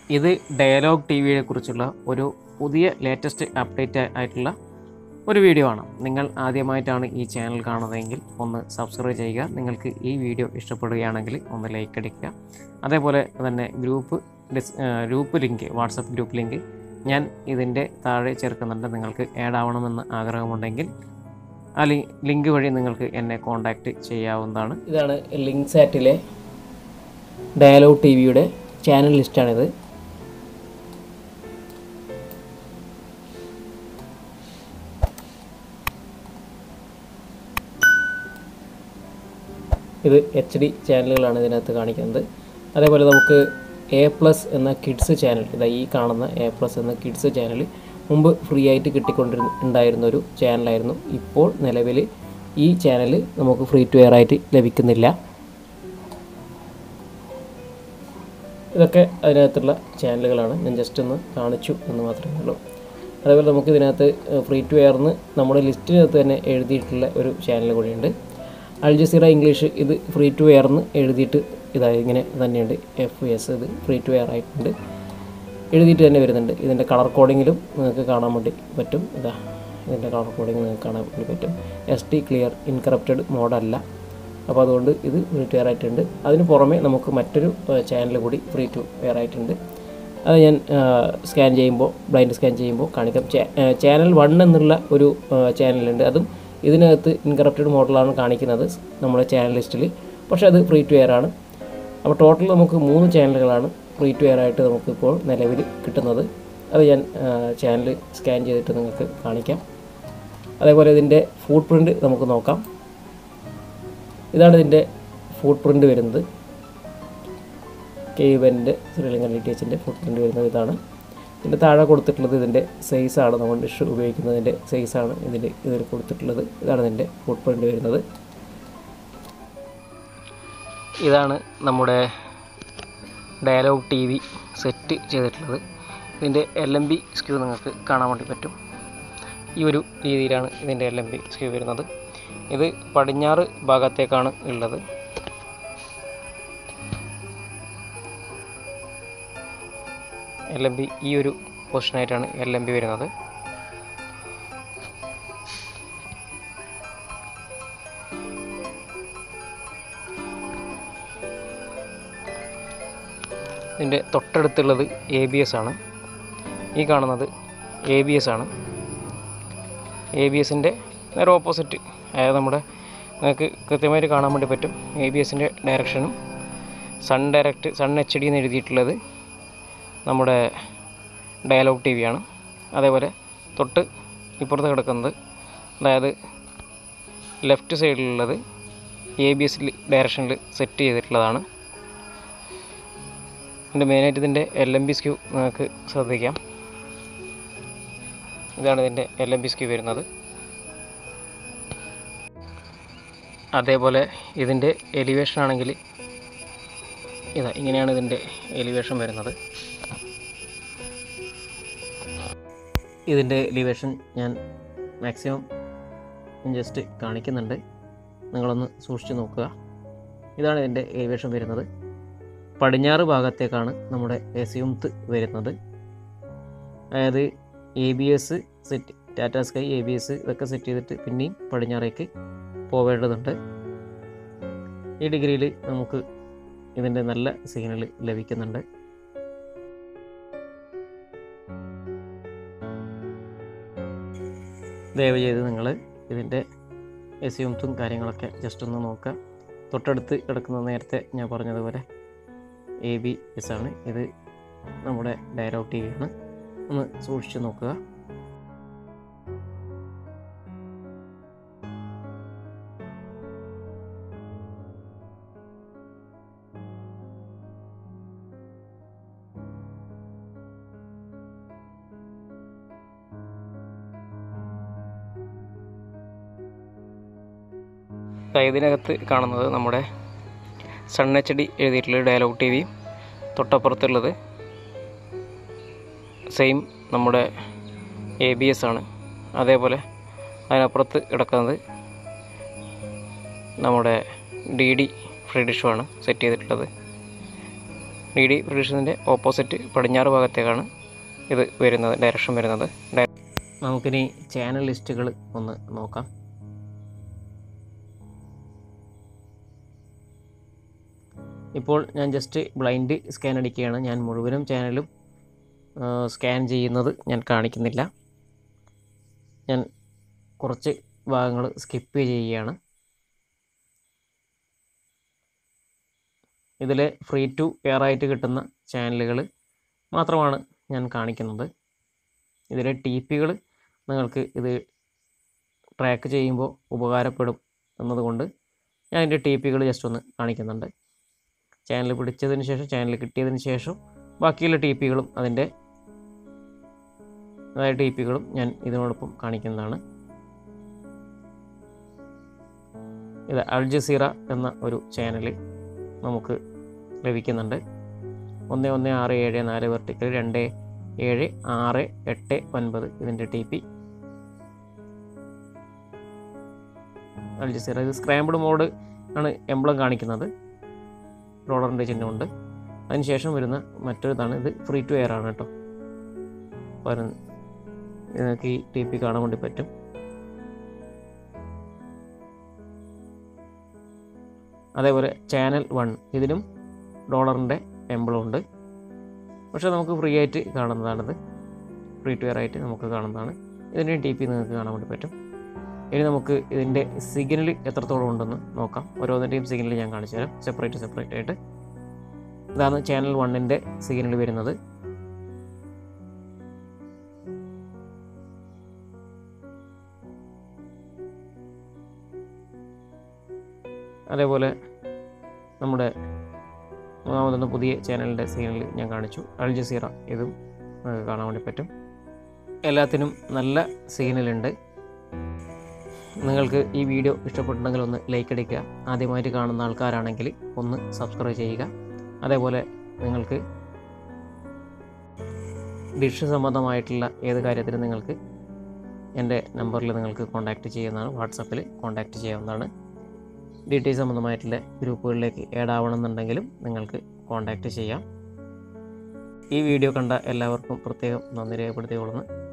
ഇത് dialogue T വിയെ കുറിച്ചുള്ള ഒരു പുതിയ ലേറ്റസ്റ്റ് അപ്ഡേറ്റ് ആയിട്ടുള്ള ഒരു വീഡിയോ ആണ് നിങ്ങൾ ആദ്യമായിട്ടാണ് ഈ ചാനൽ കാണുന്നതെങ്കിൽ ഒന്ന് സബ്സ്ക്രൈബ് ചെയ്യുക നിങ്ങൾക്ക് ഈ വീഡിയോ ഇഷ്ടപ്പെടുകയാണെങ്കിൽ ഒന്ന് ലൈക്ക് അടിക്കുക അതേപോലെ തന്നെ ഗ്രൂപ്പ് ഡിസ് group link WhatsApp group link ഞാൻ ഇതിൻ്റെ താഴെ ചേർക്കുന്നുണ്ട് നിങ്ങൾക്ക് ആഡ് ആവണമെന്ന് ആഗ്രഹമുണ്ടെങ്കിൽ ആ ലി ലിങ്ക് വഴി നിങ്ങൾക്ക് എന്നെ കോൺടാക്റ്റ് ചെയ്യാവുന്നതാണ് ഇതാണ് ലിങ്ക് സാറ്റിലെ ഡയലോഗ് ടി വിയുടെ ചാനൽ ലിസ്റ്റാണിത് ഇത് എച്ച് ഡി ചാനലുകളാണ് ഇതിനകത്ത് കാണിക്കുന്നത് അതേപോലെ നമുക്ക് എ പ്ലസ് എന്ന കിഡ്സ് ചാനൽ ഇതാ ഈ കാണുന്ന എ പ്ലസ് എന്ന കിഡ്സ് ചാനൽ മുമ്പ് ഫ്രീ ആയിട്ട് കിട്ടിക്കൊണ്ടിരുന്ന ഒരു ചാനലായിരുന്നു ഇപ്പോൾ നിലവിൽ ഈ ചാനൽ നമുക്ക് ഫ്രീ ടു എയർ ആയിട്ട് ലഭിക്കുന്നില്ല ഇതൊക്കെ അതിനകത്തുള്ള ചാനലുകളാണ് ഞാൻ ജസ്റ്റ് ഒന്ന് കാണിച്ചു എന്ന് മാത്രമേ ഉള്ളൂ അതേപോലെ നമുക്ക് ഇതിനകത്ത് ഫ്രീ ടു എയർന്ന് നമ്മുടെ ലിസ്റ്റിനകത്ത് തന്നെ എഴുതിയിട്ടുള്ള ഒരു ചാനൽ കൂടിയുണ്ട് അൽ ജസീറ ഇംഗ്ലീഷ് ഇത് ഫ്രീ ടു എയർന്ന് എഴുതിയിട്ട് ഇതാ ഇങ്ങനെ തന്നെയുണ്ട് എഫ് എസ് ഇത് ഫ്രീ ടു എയർ ആയിട്ടുണ്ട് എഴുതിയിട്ട് തന്നെ വരുന്നുണ്ട് ഇതിൻ്റെ കളർ കോഡിങ്ങിലും നിങ്ങൾക്ക് കാണാൻ വേണ്ടി പറ്റും ഇതാ ഇതിൻ്റെ കളർ കോഡിങ് നിങ്ങൾക്ക് കാണാൻ വേണ്ടി പറ്റും എസ് ടി ക്ലിയർ ഇൻകറപ്റ്റഡ് മോഡല്ല അപ്പോൾ അതുകൊണ്ട് ഇത് ഫ്രീ ടു എയർ ആയിട്ടുണ്ട് അതിന് പുറമെ നമുക്ക് മറ്റൊരു ചാനൽ കൂടി ഫ്രീ ടു എയർ ആയിട്ടുണ്ട് അത് ഞാൻ സ്കാൻ ചെയ്യുമ്പോൾ ബ്ലൈൻഡ് സ്കാൻ ചെയ്യുമ്പോൾ കാണിക്കാം ചാനൽ വൺ എന്നുള്ള ഒരു ചാനലുണ്ട് അതും ഇതിനകത്ത് ഇൻകറപ്റ്റഡ് മോഡലാണ് കാണിക്കുന്നത് നമ്മുടെ ചാനൽ ലിസ്റ്റിൽ പക്ഷേ അത് ഫ്രീ ടു എയർ ആണ് അപ്പോൾ ടോട്ടൽ നമുക്ക് മൂന്ന് ചാനലുകളാണ് ഫ്രീ ടു എയർ ആയിട്ട് നമുക്കിപ്പോൾ നിലവിൽ കിട്ടുന്നത് അത് ഞാൻ ചാനൽ സ്കാൻ ചെയ്തിട്ട് നിങ്ങൾക്ക് കാണിക്കാം അതേപോലെ ഇതിൻ്റെ ഫുട് പ്രിൻ്റ് നമുക്ക് നോക്കാം ഇതാണ് ഇതിൻ്റെ ഫുട് പ്രിൻ്റ് വരുന്നത് കെ യുവൻ്റെ ശ്രീലങ്കൻ ഡി ടി എച്ചിൻ്റെ ഫുട് പ്രിൻ്റ് വരുന്നത് ഇതാണ് ഇതിൻ്റെ താഴെ കൊടുത്തിട്ടുള്ളത് ഇതിൻ്റെ സൈസാണ് നമ്മൾ ഡിഷ് ഉപയോഗിക്കുന്നതിൻ്റെ സൈസാണ് ഇതിൽ ഇതിൽ കൊടുത്തിട്ടുള്ളത് ഇതാണ് ഇതിൻ്റെ ഫുട് പ്രിൻ്റ് വരുന്നത് ഇതാണ് നമ്മുടെ ഡയലോഗ് ടി വി സെറ്റ് ചെയ്തിട്ടുള്ളത് ഇതിൻ്റെ എൽ എം ബി സ്ക്യൂ നിങ്ങൾക്ക് കാണാൻ വേണ്ടി പറ്റും ഈ ഒരു രീതിയിലാണ് ഇതിൻ്റെ എൽ എം ബി സ്ക്യൂ വരുന്നത് ഇത് പടിഞ്ഞാറ് ഭാഗത്തേക്കാണ് ഉള്ളത് എൽ എം ബി ഈ ഒരു പൊസിഷനായിട്ടാണ് എൽ എം ബി വരുന്നത് ഇതിൻ്റെ തൊട്ടടുത്തുള്ളത് എ ബി എസ് ആണ് ഈ കാണുന്നത് എ ബി എസ് ആണ് എ ബി എസിൻ്റെ നേരെ ഓപ്പോസിറ്റ് അതായത് നമ്മുടെ നിങ്ങൾക്ക് കൃത്യമായിട്ട് കാണാൻ വേണ്ടി പറ്റും എ ബി എസിൻ്റെ ഡയറക്ഷനും Sun direct Sun H D എന്ന് എഴുതിയിട്ടുള്ളത് നമ്മുടെ ഡയലോഗ് ടി വിയാണ് അതേപോലെ തൊട്ട് ഇപ്പുറത്ത് കിടക്കുന്നത് അതായത് ലെഫ്റ്റ് സൈഡിലുള്ളത് എ ബി എസ് ഡയറക്ഷനിൽ സെറ്റ് ചെയ്തിട്ടുള്ളതാണ് ഇതിൻ്റെ മെയിനായിട്ട് ഇതിൻ്റെ എൽ എം ബി സ്ക്യൂ നിങ്ങൾക്ക് ശ്രദ്ധിക്കാം ഇതാണ് ഇതിൻ്റെ എൽ എം ബി സ്ക്യൂ വരുന്നത് അതേപോലെ ഇതിൻ്റെ എലിവേഷൻ ആണെങ്കിൽ ഇതാ ഇങ്ങനെയാണ് ഇതിൻ്റെ എലിവേഷൻ വരുന്നത് ഇതിൻ്റെ എലിവേഷൻ ഞാൻ മാക്സിമം ജസ്റ്റ് കാണിക്കുന്നുണ്ട് നിങ്ങളൊന്ന് സൂക്ഷിച്ച് നോക്കുക ഇതാണ് ഇതിൻ്റെ എലിവേഷൻ വരുന്നത് പടിഞ്ഞാറ് ഭാഗത്തേക്കാണ് നമ്മുടെ എസിയുംത്ത് വരുന്നത് അതായത് A B S set Tata Sky A B S ഇതൊക്കെ സെറ്റ് ചെയ്തിട്ട് പിന്നെയും പടിഞ്ഞാറേക്ക് പോവേണ്ടതുണ്ട് ഈ ഡിഗ്രിയിൽ നമുക്ക് ഇതിൻ്റെ നല്ല സിഗ്നൽ ലഭിക്കുന്നുണ്ട് ദയവ് ചെയ്ത് നിങ്ങൾ ഇതിൻ്റെ എസിയുംത്തും കാര്യങ്ങളൊക്കെ ജസ്റ്റ് ഒന്ന് നോക്കുക തൊട്ടടുത്ത് കിടക്കുന്ന നേരത്തെ ഞാൻ പറഞ്ഞതുപോലെ എ ബി എസ് ആണ് ഇത് നമ്മുടെ ഡയലോഗ് ടി വിയാണ് ഒന്ന് സൂക്ഷിച്ച് നോക്കുക ഇതിനകത്ത് കാണുന്നത് നമ്മുടെ സൺ എച്ച് ഡി എഴുതിയിട്ടുള്ള ഡയലോഗ് ടി വി തൊട്ടപ്പുറത്തുള്ളത് സെയിം നമ്മുടെ എ ബി എസ് ആണ് അതേപോലെ അതിനപ്പുറത്ത് കിടക്കുന്നത് നമ്മുടെ ഡി ഡി ഫ്രീ ഡിഷുമാണ് സെറ്റ് ചെയ്തിട്ടുള്ളത് ഡി ഡി പ്രൊഡ്യൂഷൻ്റെ ഓപ്പോസിറ്റ് പടിഞ്ഞാറ് ഭാഗത്തേക്കാണ് ഇത് വരുന്നത് ഡയറക്ഷൻ വരുന്നത് ഡയ- നമുക്കിനി ചാനൽ ലിസ്റ്റുകൾ ഒന്ന് നോക്കാം ഇപ്പോൾ ഞാൻ ജസ്റ്റ് ബ്ലൈൻഡ് സ്കാൻ അടിക്കുകയാണ് ഞാൻ മുഴുവനും ചാനലും സ്കാൻ ചെയ്യുന്നത് ഞാൻ കാണിക്കുന്നില്ല ഞാൻ കുറച്ച് ഭാഗങ്ങൾ സ്കിപ്പ് ചെയ്യുകയാണ് ഇതിൽ ഫ്രീ ടു എയർ ആയിട്ട് കിട്ടുന്ന ചാനലുകൾ മാത്രമാണ് ഞാൻ കാണിക്കുന്നത് ഇതിലെ ടി പികൾ നിങ്ങൾക്ക് ഇത് ട്രാക്ക് ചെയ്യുമ്പോൾ ഉപകാരപ്പെടും എന്നതുകൊണ്ട് ഞാൻ അതിൻ്റെ ടി പികൾ ജസ്റ്റ് ഒന്ന് കാണിക്കുന്നുണ്ട് ചാനൽ പിടിച്ചതിന് ശേഷം ചാനൽ കിട്ടിയതിന് ശേഷം ബാക്കിയുള്ള ടി പികളും അതിൻ്റെ അതായത് ടി പികളും ഞാൻ ഇതിനോടൊപ്പം കാണിക്കുന്നതാണ് ഇത് അൽ ജസീറ എന്ന ഒരു ചാനൽ നമുക്ക് ലഭിക്കുന്നുണ്ട് ഒന്ന് ഒന്ന് ആറ് ഏഴ് നാല് വെർട്ടിക്കൽ രണ്ട് ഏഴ് ആറ് എട്ട് ഒൻപത് ഇതിൻ്റെ ടി പി അൽ ജസീറ ഇത് സ്ക്രാമ്പിൾ മോഡ് ആണ് എംബ്ലം കാണിക്കുന്നത് ഡോളറിൻ്റെ ചിഹ്നമുണ്ട് അതിനുശേഷം വരുന്ന മറ്റൊരിതാണ് ഇത് ഫ്രീ ടു എയർ ആണ് കേട്ടോ അപ്പോൾ നിങ്ങൾക്ക് ഈ ടി പി കാണാൻ വേണ്ടി പറ്റും അതേപോലെ ചാനൽ വൺ ഇതിലും ഡോളറിൻ്റെ എംബ്ലം ഉണ്ട് പക്ഷേ നമുക്ക് ഫ്രീ ആയിട്ട് കാണുന്നതാണിത് ഫ്രീ ടു എയർ ആയിട്ട് നമുക്ക് കാണുന്നതാണ് ഇതിൻ്റെ ടി പി നിങ്ങൾക്ക് കാണാൻ വേണ്ടി പറ്റും ഇനി നമുക്ക് ഇതിൻ്റെ സിഗ്നൽ എത്രത്തോളം ഉണ്ടെന്ന് നോക്കാം ഓരോന്നിൻ്റെയും സിഗ്നൽ ഞാൻ കാണിച്ചു തരാം സെപ്പറേറ്റ് സെപ്പറേറ്റ് ആയിട്ട് ഇതാണ് ചാനൽ വണ്ണിൻ്റെ സിഗ്നൽ വരുന്നത് അതേപോലെ നമ്മുടെ മൂന്നാമതൊന്ന് പുതിയ ചാനലിൻ്റെ സിഗ്നൽ ഞാൻ കാണിച്ചു അൽ ജസീറ ഇതും നിങ്ങൾക്ക് കാണാൻ വേണ്ടി പറ്റും എല്ലാത്തിനും നല്ല സിഗ്നലുണ്ട് നിങ്ങൾക്ക് ഈ വീഡിയോ ഇഷ്ടപ്പെട്ടുണ്ടെങ്കിൽ ഒന്ന് ലൈക്ക് അടിക്കുക ആദ്യമായിട്ട് കാണുന്ന ആൾക്കാരാണെങ്കിൽ ഒന്ന് സബ്സ്ക്രൈബ് ചെയ്യുക അതേപോലെ നിങ്ങൾക്ക് ഡിഷ് സംബന്ധമായിട്ടുള്ള ഏത് കാര്യത്തിനും നിങ്ങൾക്ക് എൻ്റെ നമ്പറിൽ നിങ്ങൾക്ക് കോൺടാക്റ്റ് ചെയ്യുന്നതാണ് വാട്സപ്പിൽ കോൺടാക്റ്റ് ചെയ്യാവുന്നതാണ് ഡി ടി സംബന്ധമായിട്ടുള്ള ഗ്രൂപ്പുകളിലേക്ക് ആഡ് ആവണമെന്നുണ്ടെങ്കിലും നിങ്ങൾക്ക് കോൺടാക്റ്റ് ചെയ്യാം ഈ വീഡിയോ കണ്ട എല്ലാവർക്കും പ്രത്യേകം നന്ദി രേഖപ്പെടുത്തിക്കൊള്ളുന്നു